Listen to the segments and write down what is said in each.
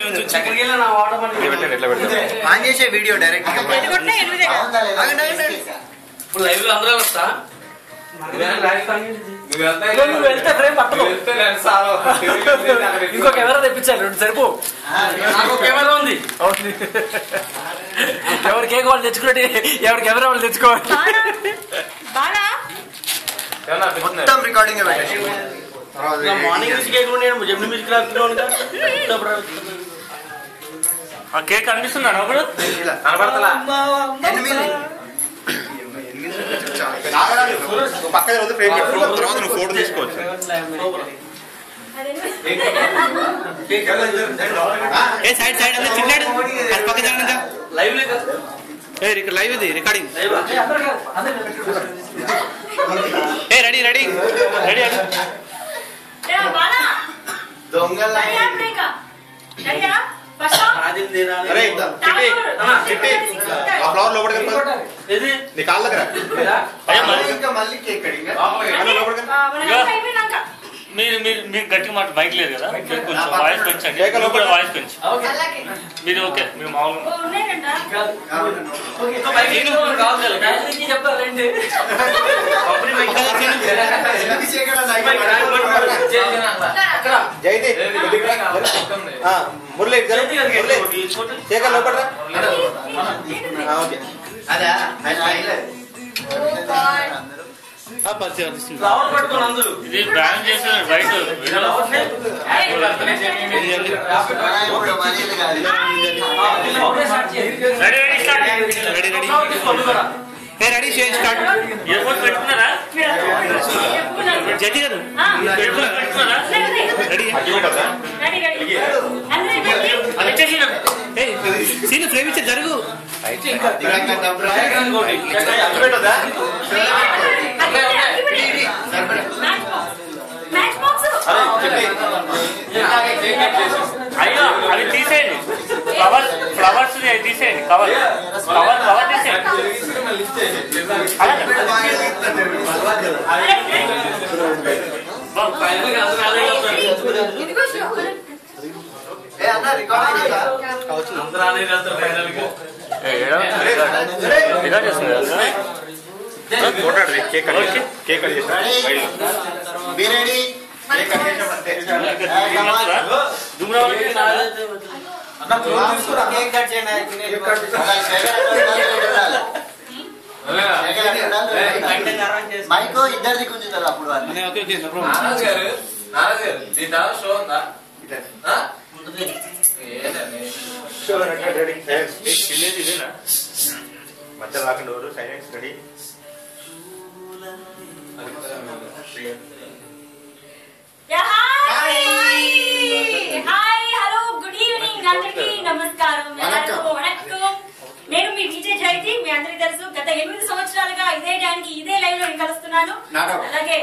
ఎక్కడికి వెళ్ళినా నా వాడమని ఆన్ చేసే వీడియో డైరెక్ట్ ఎనుగొట్టినా ఎనిమిదే కదా. ఇప్పుడు లైవ్ లో అందరూ వస్తా ఇదిగో నువ్వు వెళ్తే ఫ్రేమ్ పట్టదు ఇంకో కెమెరా తెప్పించాలి రెండు సరిపో నాకు కెమెరా ఉంది ఎవరి కేక్ వాళ్ళు తెచ్చుకున్నట్టు ఎవరి కెమెరా వాళ్ళు తెచ్చుకోవాలి బాలా బాలా మొత్తం రికార్డింగ్ పెట్టేసి మార్నింగ్ నుంచి కేక్ నేను జమ్మి మ్యూజిక్ రాస్తున్నాను ఆ కేక్ కనిపిస్తున్నాడు ఒకడు ఇలా కనబడతలా ఎనిమిది పక్కన రోజు ఫ్రేమ్ పెట్టుకో తర్వాత నువ్వు ఫోటో తీసుకోవచ్చు ఏ సైడ్ సైడ్ అంతా చిన్నాడు అది పక్క జరగండి లైవ్ లేదు ఏ ఇక్కడ లైవ్ ఇది రికార్డింగ్ ఏ రెడీ రెడీ రెడీ ఏ, బాలా దొంగల రెడీయా బ్రేకా రెడీయా ఫస్ట్ అరే చిట్టి చిట్టి ఆ ఫ్లవర్ లోపలికి వెళ్ళిపో. ఇది నీ కాళ్ళ దగ్గర ఇంకా మళ్ళీ కేక్ కటింగ్ కాళ్ళ లోపలికి వెళ్ళి. మన అయిపోయినాక మీరు మీరు మీకు గట్టిగా మాట బైక్ లేదు కదా మీరు కొంచెం నా వాయిస్ పెంచండి కేక మీరు కూడా లోపల. వాయిస్ పెంచు అలాగే మీరు ఓకే మీరు మామూలుగా ఓ, ఉన్నాయంట చెప్తారండి జైదీప్ ఆ, మురళి ఇటు జరుగు. మురళి శేఖర్ లోపల రా. ఆ, ఓకే అదా అది ఆ, పరిచయం వస్తుంది. ఫ్లవర్ పట్టుకోండి అందరూ ఇది బ్రాండ్ చేసిన బయట ready ready start ready ready ఏ రెడీ చేయండి స్టార్ట్ ఇయర్ ఫోన్స్ పెట్టుకున్నారా జడ్జి గారు ఇయర్ ఫోన్స్ పెట్టుకున్నారా రెడీ రెడీ రెడీ అందరూ రెడీ అది ఇచ్చేసి ఏ సీన్ ఫ్రేమ్ ఇచ్చే జరుగు మ్యాచ్ బాక్స్ అయ్యో అవి తీసేయండి ఫ్లవర్స్ ఫ్లవర్స్ తీసేయండి కవర్ కవర్ కవర్ తీసేయండి అలాగే. ఇదిగో షుగర్ అందరూ అనేది వెళ్తారు ఫైనల్ గా రికార్డ్ చేస్తుంది కదా ఫోటో కేక్ కట్ చేసి కేక్ కట్ చేసి బిర్యానీ దుమ్రా కేక్ కట్ చేయండి మైక్ ఇద్దరిది గుంజుతారు అప్పుడు వాళ్ళు ఓకే ఓకే నో నారాజ్ గారు నారాజ్ గారు దీని తర్వాత షో ఉందా ఆ? ఏదండి చిల్లేది ఇదేనా మధ్య రాకుండా ఎవరు silence ready hi hi hello good evening అందరికీ నమస్కారం ಎಲ್ಲರಿಗೂ వణక్కం నేను మీ విజయ్ జైతి మీ అందరికీ తెలుసు గత ఎనిమిది సంవత్సరాలుగా ఇదే టైంకి ఇదే లైవ్ లో నేను కలుస్తున్నాను నాటకం. అలాగే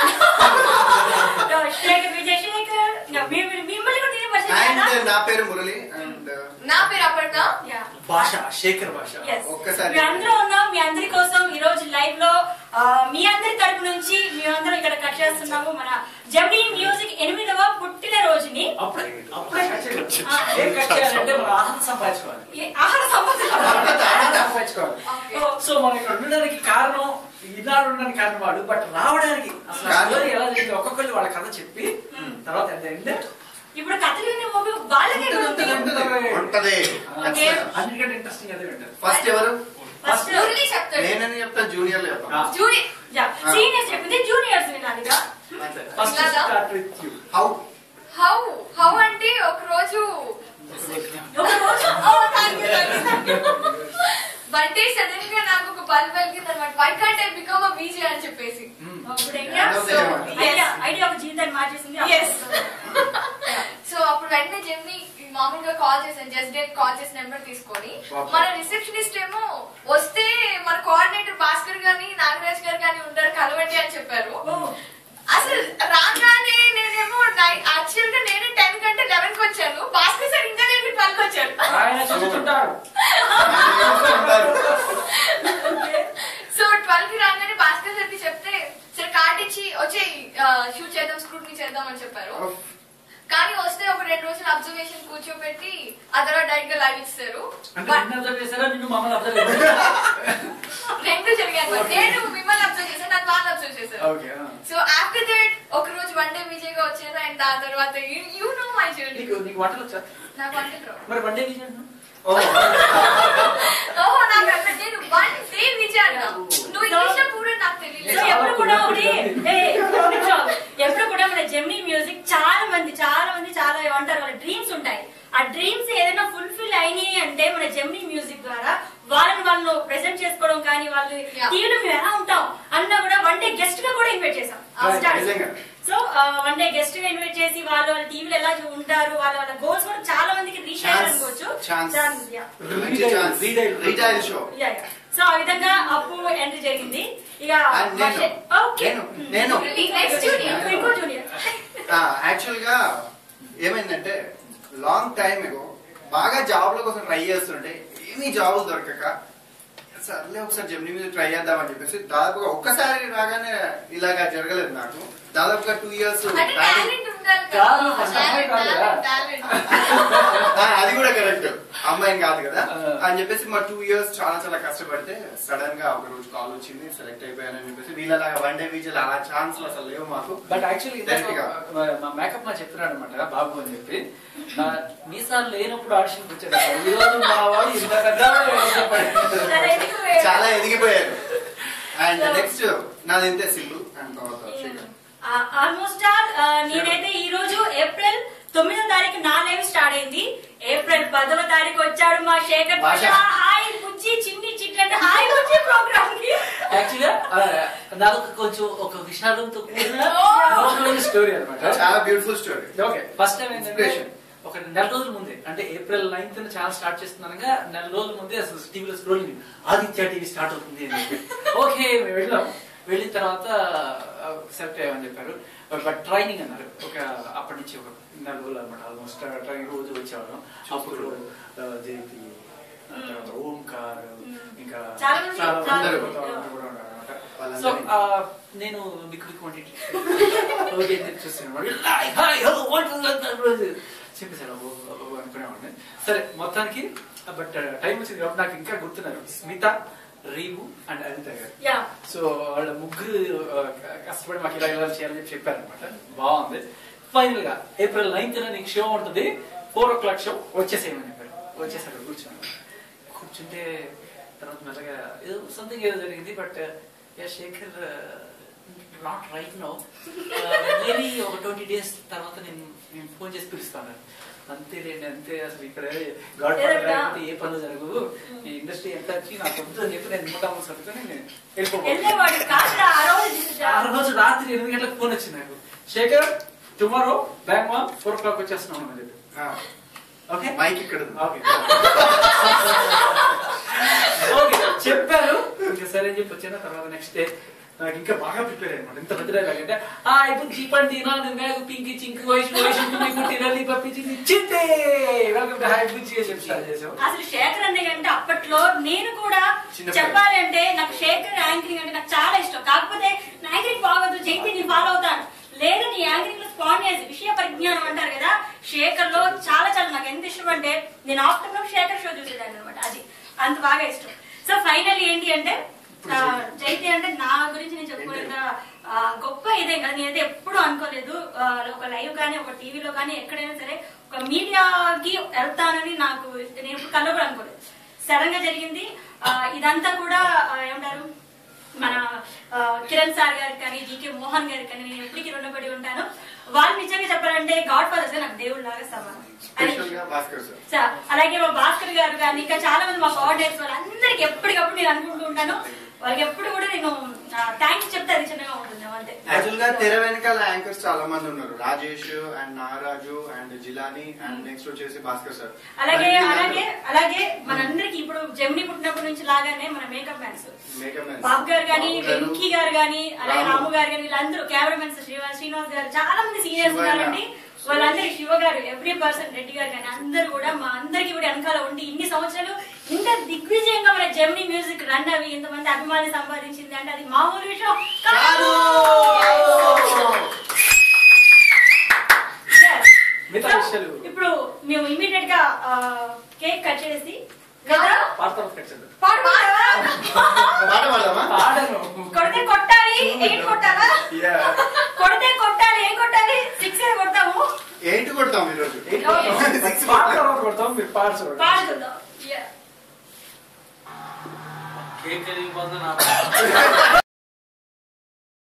శేఖర్ విజయ్ శేఖర్ ఇంకా మీ- మీ- మిమ్మల్ని కూడా నేను పరిచయం అండ్ చేయాలా? నా పేరు మురళి అండ్ నా పేరు అపర్ణ Yeah. భాష శేఖర్ భాష Yes. ఒక్కసారి. మీ అందరూ ఉన్నాం మీ అందరి కోసం ఈ రోజు లైవ్ లో ఆ, మీ అందరి తరపు నుంచి మీ అందరూ ఇక్కడ కట్ చేస్తున్నాము మన జమ్నీ మ్యూజిక్ ఎనిమిదవ పుట్టిన రోజుని అప్పుడే అప్పుడే కట్ చేయాలి. ఏం కట్ చేయాలంటే మన ఆహారం సంపాదించుకోవాలి ఈ ఆహార సంబంధం ఆహారం సంపాదించుకోవాలి సో మనం ఇక్కడ ఉండడానికి కారణం ఈనాడు ఉండడానికి కారణం వాడు బట్ రావడానికి అసలు ఆ story ఎలా జరిగింది ఒక్కొక్కరు వాళ్ళ కథ చెప్పి తర్వాత ఎంత ఎండ్ ఇప్పుడు కథలు వినే ఓపిక వాళ్ళకే ఉంది. ఉంటది ఓకే. అన్నిటికంటే ఇంట్రెస్టింగ్ అదే ఉంటుంది ఫస్ట్ ఎవరు ఫస్ట్ మురళి చెప్తాడు నేనని చెప్తా జూనియర్ చెప్తా జూనియర్ సీనియర్స్ చెప్పింది జూనియర్స్ వినాలిగా ఫస్ట్ ఇలాగా? Start with you how how how అంటే ఒక రోజు ఒక రోజు ఓ థాంక్యూ థాంక్యూ బంటే సడన్ గా నాకు ఒక బల్బ్ వెలిగింది అనమాట why can't I become a BJ అని చెప్పేసి ఇప్పుడు ఐడియా ఐడియా ఐడియా ఒక జీవితాన్ని మార్చేసింది Yes. సో అప్పుడు వెంటనే జెమ్ని మామూలుగా కాల్ చేశాను జస్ట్ డేట్ కాల్ చేసి నెంబర్ తీసుకొని మన రిసెప్షనిస్ట్ ఏమో వస్తే మన కోఆర్డినేటర్ భాస్కర్ గాని నాగరాజ్ గారు గాని ఉంటారు కలవండి అని చెప్పారు అసలు రాగానే నేనేమో యాక్చువల్ గా నేను టెన్ కంటే లెవెన్ కి వచ్చాను భాస్కర్ సార్ ఇంకా నేను ట్వెల్వ్ వచ్చాను ఆయన చదువుతుంటారు సో ట్వెల్వ్ కి రాగానే భాస్కర్ సార్ కి చెప్తే సరే కార్డ్ ఇచ్చి వచ్చి షూట్ చేద్దాం స్క్రూట్నీ చేద్దాం అని చెప్పారు కానీ వస్తే ఒక రెండు రోజులు అబ్జర్వేషన్ కూర్చోబెట్టి ఆ తర్వాత డైరెక్ట్ గా లైవ్ ఇస్తారు అంటే But నిన్ను అబ్జర్వ్ చేశారా నిన్ను మమ్మల్ని అబ్జర్వ్ చేశారా రెండు జరిగాను నేను మిమ్మల్ని అబ్జర్వ్ చేశాను నాకు వాళ్ళు అబ్జర్వ్ చేశారు ఓకే సో ఆఫ్టర్ దట్ ఒక రోజు వన్ డే విజయ్ గా వచ్చారు అండ్ దాని తర్వాత యూ నో మై జర్నీ నీకు నీకు వంటలు వచ్చా నాకు వంటలు రావు. మరి వన్ డే విజయ్ ఓహో నాకు అట్లా నేను వన్ డే విజయ్ అన్నా నువ్వు ఇంగ్లీష్ లో కూడా నాకు సో తెలియదు ఎప్పుడు కూడా ఒకటి ఏ, ఒక్క నిమిషం. ఎప్పుడు కూడా మన జెమినీ మ్యూజిక్ చాలా మంది చాలా మంది చాలా ఏమంటారు వాళ్ళ డ్రీమ్స్ ఉంటాయి ఆ డ్రీమ్స్ ఏదైనా ఫుల్ఫిల్ అయినాయి అంటే మన జెమినీ మ్యూజిక్ ద్వారా వాళ్ళని వాళ్ళు ప్రెజెంట్ చేసుకోవడం కానీ వాళ్ళు Yeah. టీవీలో మేము ఎలా ఉంటాం అన్నా కూడా వన్ డే గెస్ట్ గా కూడా ఇన్వైట్ చేసాం Right, నిజంగా. సో వన్ డే గెస్ట్ గా ఇన్వైట్ చేసి వాళ్ళు వాళ్ళ టీవీలో ఎలా ఉంటారు వాళ్ళ వాళ్ళ గోల్స్ కూడా చాలా మందికి రీచ్ అయ్యారు Chance. అనుకోవచ్చు Chance. Chance, yeah. మంచి chance retail show Yeah, yeah. So ఆ విధంగా అప్పు ఎంట్రీ జరిగింది ఇక And నేను. ఓకే నేను. నేను. Next junior. ఇంకో జూనియర్ యాక్చువల్ గా ఏమైందంటే లాంగ్ టైం ఎగో బాగా జాబ్ల కోసం ట్రై చేస్తుంటే ఏమీ జాబులు దొరకక సర్లే ఒకసారి జమ్ని మీద ట్రై చేద్దామని చెప్పేసి దాదాపుగా ఒక్కసారి రాగానే ఇలాగా జరగలేదు నాకు దాదాపుగా టూ ఇయర్స్ అంటే టాలెంట్ ఉండాలి కాదు, first అమ్మాయి కాదు కదా. టాలెంట్ అది కూడా కరెక్ట్ అమ్మాయిని కాదు కదా ఆ. అని చెప్పేసి మా టూ ఇయర్స్ చాలా చాలా కష్టపడితే సడన్ గా ఒక రోజు కాల్ వచ్చింది సెలెక్ట్ అయిపోయానని చెప్పేసి వీళ్ళలాగా వన్ డే వీచ్ అలా ఛాన్స్ అసలు లేవు మాకు బట్ యాక్చువల్లీ Direct గా. మా మేకప్ మా చెప్తున్నాడు అనమాట బాబు అని చెప్పి నా మీసాలు లేనప్పుడు ఆడిషన్ వచ్చాడు ఈ రోజు మా వాడు ఇంత పెద్ద చాలా ఎదిగిపోయారు అండ్ నెక్స్ట్ నాది ఇంతే సింపుల్ అండ్ తర్వాత శేఖర్. ఆల్మోస్ట్ ఆల్ నేనైతే ఈ రోజు ఏప్రిల్ తొమ్మిదో తారీఖు నా లైవ్ స్టార్ట్ అయింది ఏప్రిల్ పదవ తారీఖు వచ్చాడు మా శేఖర్ భాష. భాష. హాయ్ బుజ్జి చిన్ని చిట్టి అంటే హాయ్ బుజ్జి ప్రోగ్రామ్ కి యాక్చువల్గా నాకు కొంచెం ఒక విషాదంతో కూడిన స్టోరీ అనమాట చాలా beautiful story okay first time ఏంటంటే Inspiration. ఒక నెల రోజుల ముందే అంటే ఏప్రిల్ నైన్త్ ఛానల్ స్టార్ట్ చేస్తున్నానుగా నెల రోజుల ముందే అసలు టీవీలో స్క్రోలింగ్ ఆదిత్య టీవీ స్టార్ట్ అవుతుంది అని చెప్పి ఓకే మేము వెళ్ళాం వెళ్ళిన తర్వాత సెలెక్ట్ అయ్యామని చెప్పారు బట్ ట్రైనింగ్ అన్నారు ఒక అప్పటి నుంచి ఒక నెల రోజులు అనమాట ఆల్మోస్ట్ ట్రైనింగ్ రోజు వచ్చేవాళ్ళం అప్పుడు ఆ, జయంతి ఆ తర్వాత ఓంకార్ ఇంకా చాలా మంది, చాలా చాలా మంది మంది. కూడా ఉన్నారన్నమాట. వాళ్ళందరినీ. సో ఆ, నేను బిక్కు బిక్కు వంటి ఓకే అని చెప్పి చూస్తున్నాను హాయ్ హాయ్ హలో వాట్ చెప్పేశాడు ఓ, ఓ, ఓ అనుకునేవాడిని సరే మొత్తానికి బట్ టైం వచ్చింది కాబట్టి నాకు ఇంకా గుర్తున్నారు స్మిత రీవు అండ్ అనిత గారు యా సో వాళ్ళ ముగ్గురు ఆ, కష్టపడి మాకు ఇలా ఇలా చేయాలని చెప్పి చెప్పారనమాట బాగుంది ఫైనల్ గా ఏప్రిల్ నైన్త్ నీకు షో ఉంటుంది ఫోర్ ఓ క్లాక్ షో వచ్చేసేయమని చెప్పారు వచ్చేసారు కూర్చున్నాను కూర్చుంటే తర్వాత మెల్లగా ఏదో సంథింగ్ ఏదో జరిగింది but yeah Shekhar not right no maybe ఒక ట్వంటీ డేస్ తర్వాత నేను నేను ఫోన్ చేసి పిలుస్తాను అంతే లేండి అంతే అసలు ఇక్కడ గాడ్ ఏదైనా- లేకపోతే ఏ పనులు జరగవు ఈ ఇండస్ట్రీ ఎంత వచ్చి నాకు వద్దు అని చెప్పి నేను నిమ్మకాము సర్దుకొని నేను వెళ్ళిపోతాను వెళ్ళేవాడు కాదు ఆ రోజు ఆ రోజు రాత్రి ఎనిమిది గంటలకు ఫోన్ వచ్చింది నాకు శేఖర్ టుమారో బ్యాంక్ మా ఫోర్ ఓ క్లాక్ వచ్చేస్తున్నాం అని చెప్పి ఆ, ఓకే మైక్ ఇక్కడ ఉంది. ఓకే ఓకే చెప్పారు ఇంకా సరే అని చెప్పి వచ్చిన తర్వాత నెక్స్ట్ డే నాకు ఇంకా బాగా ప్రిపేర్ అయ్యాను ఇంత పెద్ద డైలాగ్ అంటే ఆ ఇప్పుడు చీపండి తినాలి నేను పింకి చింకి వయసు వయసు మీకు తినాలి పంపించింది చింతే వెల్కమ్ టు హై బుజ్జి అని చెప్పి స్టార్ట్ చేసాం అసలు శేఖర్ అన్నయ్య అంటే అప్పట్లో నేను కూడా చిన్న చెప్పాలి అంటే నాకు శేఖర్ యాంకరింగ్ అంటే నాకు చాలా ఇష్టం కాకపోతే నా యాంకరింగ్ బాగోదు జయంతి నేను ఫాలో అవుతాను లేదా నీ యాంకరింగ్ లో స్పాండియస్ విషయ పరిజ్ఞానం అంటారు కదా శేఖర్ లో చాలా చాలా నాకు ఎంత ఇష్టం అంటే నేను ఆఫ్టర్నూన్ శేఖర్ షో చూసేదాన్ని అనమాట అది అంత బాగా ఇష్టం సో ఫైనల్ ఏంటి అంటే ఆ, జైతి అంటే నా గురించి నేను చెప్పుకున్న ఆ, గొప్ప ఇదే కదా నేనైతే ఎప్పుడు అనుకోలేదు ఆ, ఒక లైవ్ కానీ ఒక టీవీలో కానీ ఎక్కడైనా సరే ఒక మీడియాకి వెళ్తానని నాకు నేను ఎప్పుడు కల్లో కూడా అనుకోలేదు సడన్ గా జరిగింది ఆ, ఇదంతా కూడా ఆ, ఏమంటారు మన ఆ, కిరణ్ సార్ గారికి కానీ జీకే మోహన్ గారికి కానీ నేను ఎప్పటికీ రుణపడి ఉంటాను వాళ్ళు నిజంగా చెప్పాలంటే గాడ్ ఫాదర్స్ నాకు దేవుడు లాగా సమానం అని స్పెషల్ గా భాస్కర్ సార్ స- అలాగే మా భాస్కర్ గారు కానీ ఇంకా చాలా మంది మా కోఆర్డినేటర్స్ వాళ్ళందరికి ఎప్పటికప్పుడు నేను అనుకుంటూ ఉంటాను వాళ్ళకి ఎప్పుడు కూడా నేను థ్యాంక్స్ చెప్తే అది చిన్నగా ఉంటుంది అంతే యాక్చువల్ గా తెర వెనకాల యాంకర్స్ చాలా మంది ఉన్నారు Rajesh and Nagaraju and Jilani and next వచ్చేసి భాస్కర్ సార్ అలాగే అలాగే అలాగే మనందరికి ఇప్పుడు జమిని పుట్టినప్పటి నుంచి లాగానే మన మేకప్ మ్యాన్స్ మేకప్ బాబు గారు కానీ వెంకీ గారు కానీ అలాగే రాము గారు కానీ వీళ్ళందరూ కెమెరామెన్స్ శ్రీనివాస్ శ్రీనివాస్ గారు చాలా మంది సీనియర్స్ శివ ఉన్నారండి వాళ్ళందరూ శివ గారు ఎవ్రీ పర్సన్ రెడ్డి గారు కానీ అందరూ కూడా మా అందరికి కూడా వెనకాల ఉండి ఇన్ని సంవత్సరాలు ఇంత దిగ్విజయంగా మన జెమిని మ్యూజిక్ రన్ అవి ఇంతమంది అభిమాని సంపాదించింది అంటే అది మామూలు విషయం కాదు Yes. మిగతా విషయాలు ఇప్పుడు మేము ఇమీడియట్ గా కేక్ కట్ చేసి కదా పాడతారు ఖచ్చితంగా పాడుకుంటావా? పాట పాడదామా పాడను కొడితే కొట్టాలి ఎయిట్ కొట్టాలా Yeah. కొడితే కొట్టాలి ఏం కొట్టాలి సిక్స్ కొడతాము ఎయిట్ కొడతాం ఈరోజు ఎయిట్ కొడతాం. Six పాట తర్వాత కొడతాం మీరు పాట చూడండి పాడుకుందాం Yeah. కేక్ కరిగిపోతుంది నా